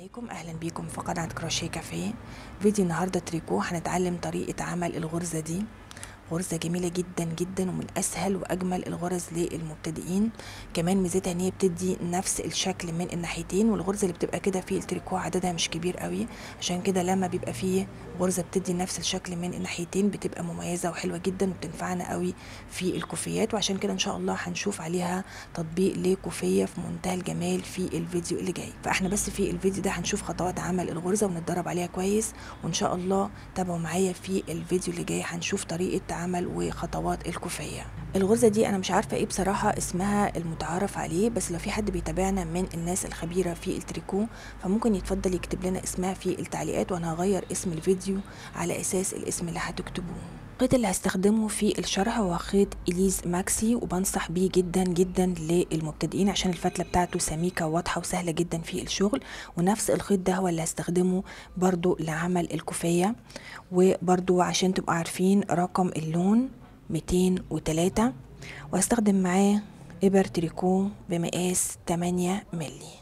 عليكم اهلا بيكم في قناه كروشيه كافيه فيديو النهارده تريكو هنتعلم طريقه عمل الغرزه دي غرزة جميلة جدا جدا ومن أسهل وأجمل الغرز للمبتدئين كمان ميزتها إن هي بتدي نفس الشكل من الناحيتين والغرزة اللي بتبقى كده في التريكو عددها مش كبير قوي عشان كده لما بيبقى فيه غرزة بتدي نفس الشكل من الناحيتين بتبقى مميزة وحلوة جدا وبتنفعنا قوي في الكوفيات وعشان كده إن شاء الله هنشوف عليها تطبيق لكوفية في منتهى الجمال في الفيديو اللي جاي فاحنا بس في الفيديو ده هنشوف خطوات عمل الغرزة ونتدرب عليها كويس وإن شاء الله تابعوا معايا في الفيديو اللي جاي هنشوف طريقة عمل وخطوات الكوفية الغرزة دي أنا مش عارفة إيه بصراحة اسمها المتعارف عليه بس لو في حد بيتابعنا من الناس الخبيرة في التريكو فممكن يتفضل يكتب لنا اسمها في التعليقات وأنا هغير اسم الفيديو على أساس الاسم اللي هتكتبوه الخيط اللي هستخدمه في الشرح هو خيط إليز ماكسي وبنصح بيه جدا جدا للمبتدئين عشان الفتلة بتاعته سميكة وواضحة وسهلة جدا في الشغل ونفس الخيط ده هو اللي هستخدمه برضو لعمل الكوفية وبرضو عشان تبقوا عارفين رقم اللون 203 وهستخدم معاه إبر تريكو بمقاس 8 ملي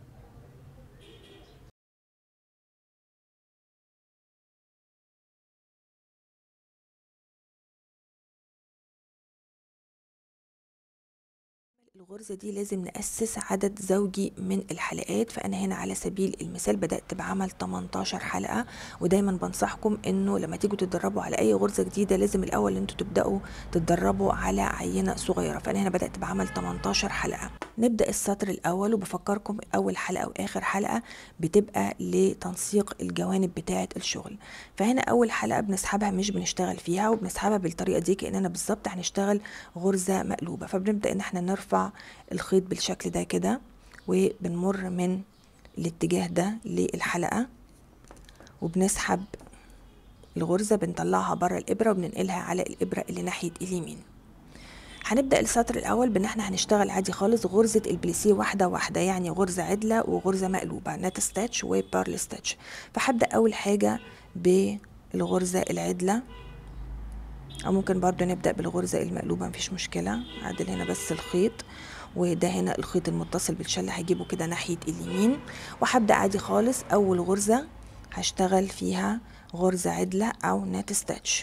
الغرزة دي لازم نأسس عدد زوجي من الحلقات فأنا هنا على سبيل المثال بدأت بعمل 18 حلقة ودايما بنصحكم انه لما تيجوا تتدربوا على اي غرزة جديدة لازم الاول انتوا تبدأوا تتدربوا على عينة صغيرة فأنا هنا بدأت بعمل 18 حلقة نبدأ السطر الأول وبفكركم أول حلقة وآخر حلقة بتبقى لتنسيق الجوانب بتاعة الشغل فهنا أول حلقة بنسحبها مش بنشتغل فيها وبنسحبها بالطريقة دي كأننا بالظبط هنشتغل غرزة مقلوبة فبنبدأ إن احنا نرفع الخيط بالشكل ده كده وبنمر من الاتجاه ده للحلقة وبنسحب الغرزة بنطلعها بره الإبرة وبننقلها على الإبرة اللي ناحية اليمين هنبدأ السطر الأول بإن احنا هنشتغل عادي خالص غرزة البليسيه واحدة واحدة يعني غرزة عدلة وغرزة مقلوبة نت ستاتش وبارل ستاتش فهبدأ أول حاجة بالغرزة العدلة أو ممكن برضو نبدأ بالغرزة المقلوبة مفيش مشكلة عدل هنا بس الخيط وده هنا الخيط المتصل بالشلة هجيبه كده ناحية اليمين وهبدأ عادي خالص أول غرزة هشتغل فيها غرزة عدلة أو نت ستاتش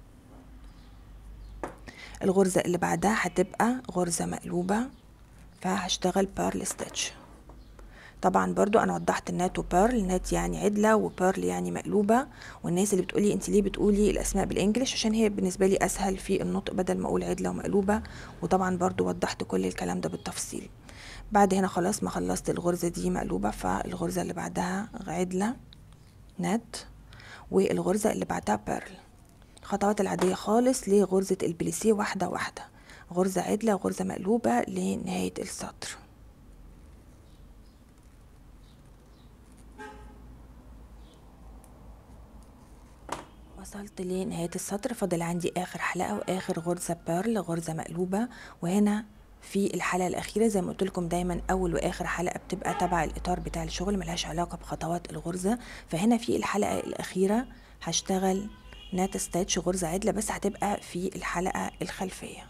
الغرزة اللي بعدها هتبقى غرزة مقلوبة فهشتغل بارل ستاتش طبعا برضو انا وضحت النات وبيرل نات يعني عدله وبيرل يعني مقلوبه والناس اللي بتقولي انت ليه بتقولي الاسماء بالانجلش عشان هي بالنسبه لي اسهل في النطق بدل ما اقول عدله ومقلوبه وطبعا برضو وضحت كل الكلام ده بالتفصيل بعد هنا خلاص ما خلصت الغرزه دي مقلوبه فالغرزه اللي بعدها عدله نات والغرزه اللي بعدها بيرل الخطوات العاديه خالص لغرزه البليسيه واحده واحده غرزه عدله وغرزه مقلوبه لنهايه السطر وصلت لنهاية السطر فاضل عندي آخر حلقة وآخر غرزة بيرل غرزة مقلوبة وهنا في الحلقة الأخيرة زي ما قلت لكم دايما أول وآخر حلقة بتبقى تبع الإطار بتاع الشغل ملهاش علاقة بخطوات الغرزة فهنا في الحلقة الأخيرة هشتغل نات ستاتش غرزة عدلة بس هتبقى في الحلقة الخلفية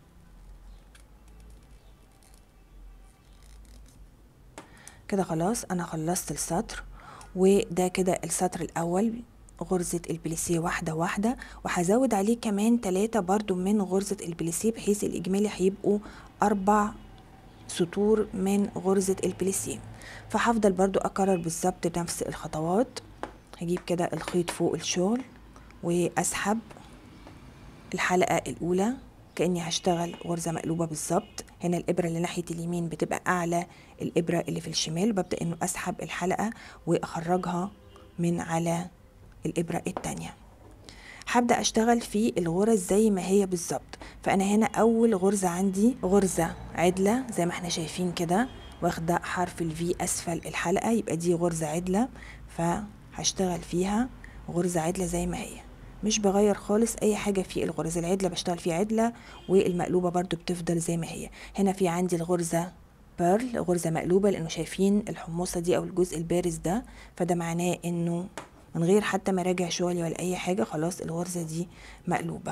كده خلاص أنا خلصت السطر وده كده السطر الأول غرزة البليسيه واحدة واحدة وهزود عليه كمان تلاتة برضو من غرزة البليسيه بحيث الإجمالي هيبقوا أربع سطور من غرزة البليسيه فهفضل برضو أكرر بالظبط نفس الخطوات هجيب كده الخيط فوق الشغل وأسحب الحلقة الأولى كأني هشتغل غرزة مقلوبة بالظبط هنا الإبرة اللي ناحية اليمين بتبقى أعلى الإبرة اللي في الشمال ببدأ إنه أسحب الحلقة وأخرجها من على الإبرة التانية هبدأ أشتغل في الغرز زي ما هي بالظبط فأنا هنا أول غرزة عندي غرزة عدلة زي ما احنا شايفين كده واخدة حرف الفي أسفل الحلقة يبقى دي غرزة عدلة فهشتغل فيها غرزة عدلة زي ما هي مش بغير خالص أي حاجة في الغرز العدلة بشتغل فيها عدلة والمقلوبة برضو بتفضل زي ما هي هنا في عندي الغرزة بيرل غرزة مقلوبة لأنه شايفين الحموصة دي أو الجزء البارز ده فده معناه إنه من غير حتى ما راجع شغلي ولا اي حاجه خلاص الغرزه دي مقلوبه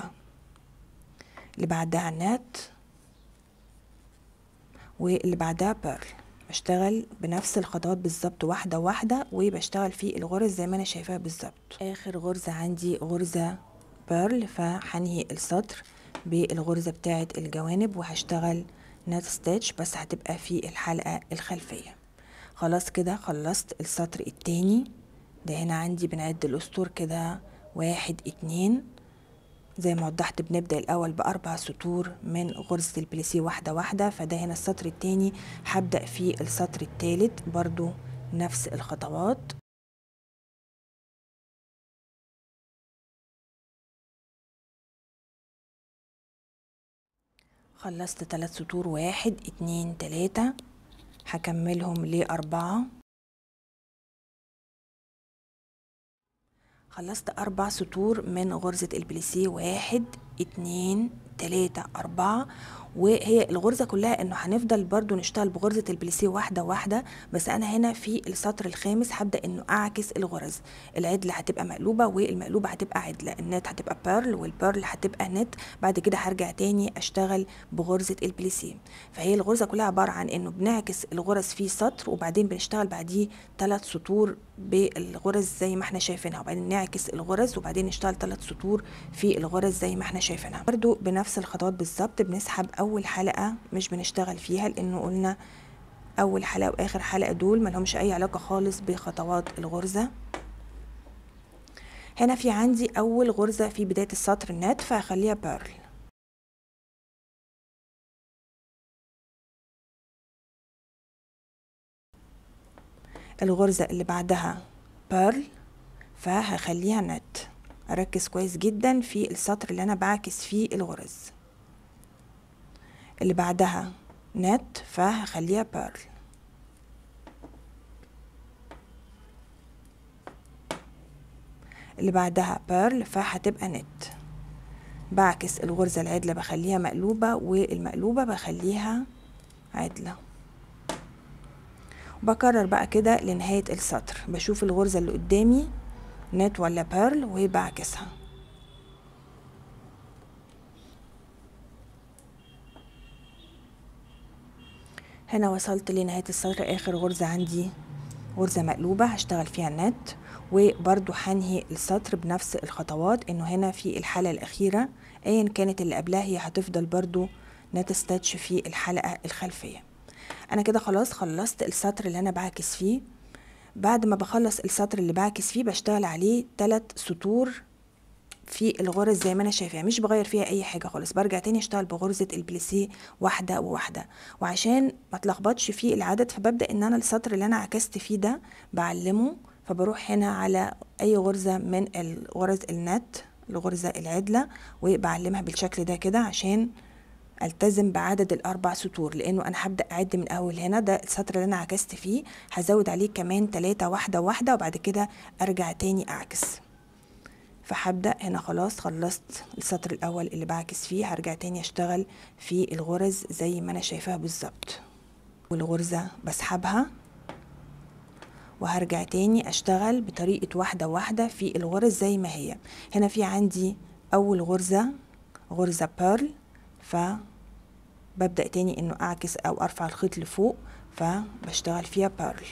اللي بعدها نات واللي بعدها بيرل بشتغل بنفس الخطوات بالظبط واحدة واحدة وبشتغل في الغرز زي ما انا شايفاها بالظبط اخر غرزة عندي غرزة بيرل فهنهي السطر بالغرزة بتاعة الجوانب وهشتغل نات ستيتش بس هتبقى في الحلقة الخلفية خلاص كده خلصت السطر التاني ده هنا عندي بنعد الاسطور كده واحد اتنين زي ما وضحت بنبدأ الأول بأربع سطور من غرزة البليسيه واحدة واحدة فده هنا السطر التاني هبدأ في السطر التالت برضو نفس الخطوات خلصت تلات سطور واحد اتنين تلاتة هكملهم لأربعة خلصت أربع سطور من غرزة البليسيه واحد اتنين تلاتة أربعة وهي الغرزة كلها انه هنفضل برضو نشتغل بغرزة البليسيه واحدة واحدة بس انا هنا في السطر الخامس هبدأ انه اعكس الغرز العدلة هتبقى مقلوبة والمقلوبة هتبقى عدلة النت هتبقى بيرل والبيرل هتبقى نت بعد كده هرجع تاني اشتغل بغرزة البليسيه فهي الغرزة كلها عبارة عن انه بنعكس الغرز في سطر وبعدين بنشتغل بعديه ثلاث سطور بالغرز زي ما احنا شايفينها وبعدين نعكس الغرز وبعدين نشتغل ثلاث سطور في الغرز زي ما احنا شايفينها برضو بنفس الخطوات بالظبط بنسحب اول حلقة مش بنشتغل فيها لانه قلنا اول حلقة واخر حلقة دول ملهمش اي علاقة خالص بخطوات الغرزة هنا في عندي اول غرزة في بداية السطر النات فهخليها بيرل الغرزة اللي بعدها بيرل فهخليها نت اركز كويس جدا في السطر اللي انا بعكس فيه الغرز اللي بعدها نت فهخليها بيرل اللي بعدها بيرل فهتبقى نت بعكس الغرزة العدلة بخليها مقلوبة والمقلوبة بخليها عدلة بكرر بقى كده لنهاية السطر بشوف الغرزة اللي قدامي نت ولا بيرل وبعكسها هنا وصلت لنهاية السطر آخر غرزة عندي غرزة مقلوبة هشتغل فيها النت وبرضو هنهي السطر بنفس الخطوات انه هنا في الحلقة الأخيرة ايا كانت اللي قبلها هي هتفضل برضو نت ستاتش في الحلقة الخلفية انا كده خلاص خلصت السطر اللي انا بعكس فيه بعد ما بخلص السطر اللي بعكس فيه بشتغل عليه ثلاث سطور في الغرز زي ما انا شايفاها مش بغير فيها اي حاجه خالص برجع تاني اشتغل بغرزه البليسيه واحده وواحده وعشان ما اتلخبطش في العدد فببدا ان انا السطر اللي انا عكست فيه ده بعلمه فبروح هنا على اي غرزه من الغرز النت الغرزه العدله وبعلمها بالشكل ده كده عشان التزم بعدد الاربع سطور لانه انا هبدا اعد من اول هنا ده السطر اللي انا عكست فيه هزود عليه كمان تلاتة واحده واحده وبعد كده ارجع تاني اعكس فهبدا هنا خلاص خلصت السطر الاول اللي بعكس فيه هرجع تاني اشتغل في الغرز زي ما انا شايفاها بالظبط والغرزه بسحبها وهرجع تاني اشتغل بطريقه واحده واحده في الغرز زي ما هي هنا في عندي اول غرزه غرزه بيرل فببدأ تاني انه اعكس او ارفع الخيط لفوق فبشتغل فيها بيرل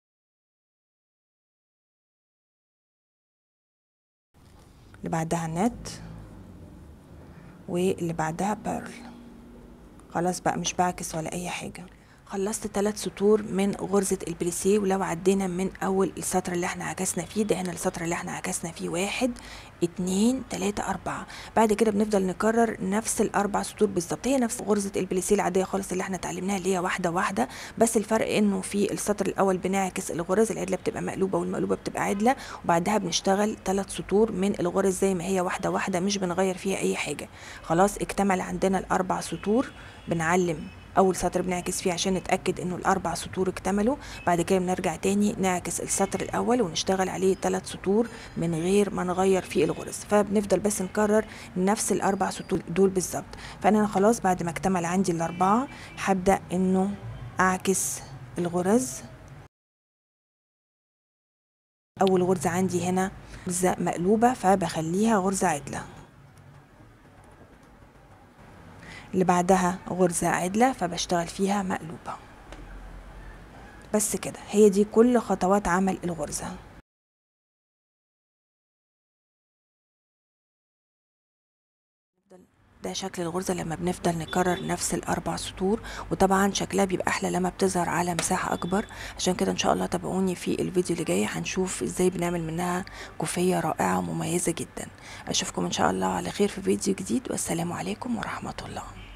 اللي بعدها نت واللي بعدها بيرل خلاص بقى مش بعكس ولا اي حاجه خلصت ثلاث سطور من غرزة البليسيه ولو عدينا من أول السطر اللي احنا عكسنا فيه ده هنا السطر اللي احنا عكسنا فيه واحد اتنين تلاتة أربعة بعد كده بنفضل نكرر نفس الأربع سطور بالظبط هي نفس غرزة البليسيه العادية خالص اللي احنا اتعلمناها اللي هي واحدة واحدة بس الفرق إنه في السطر الأول بنعكس الغرز العدلة بتبقى مقلوبة والمقلوبة بتبقى عدلة وبعدها بنشتغل ثلاث سطور من الغرز زي ما هي واحدة واحدة مش بنغير فيها أي حاجة خلاص اكتمل عندنا الأربع سطور بنعلم اول سطر بنعكس فيه عشان نتاكد انه الاربع سطور اكتملوا بعد كده بنرجع تاني نعكس السطر الاول ونشتغل عليه ثلاث سطور من غير ما نغير في الغرز فبنفضل بس نكرر نفس الاربع سطور دول بالظبط فانا خلاص بعد ما اكتمل عندي الاربعه هبدا انه اعكس الغرز اول غرزه عندي هنا غرزه مقلوبه فبخليها غرزه عدله اللي بعدها غرزة عدلة فبشتغل فيها مقلوبة بس كده هي دي كل خطوات عمل الغرزة ده شكل الغرزة لما بنفضل نكرر نفس الأربع سطور وطبعا شكلها بيبقى أحلى لما بتظهر على مساحة أكبر عشان كده إن شاء الله تابعوني في الفيديو اللي جاي هنشوف إزاي بنعمل منها كوفية رائعة ومميزة جدا أشوفكم إن شاء الله على خير في فيديو جديد والسلام عليكم ورحمة الله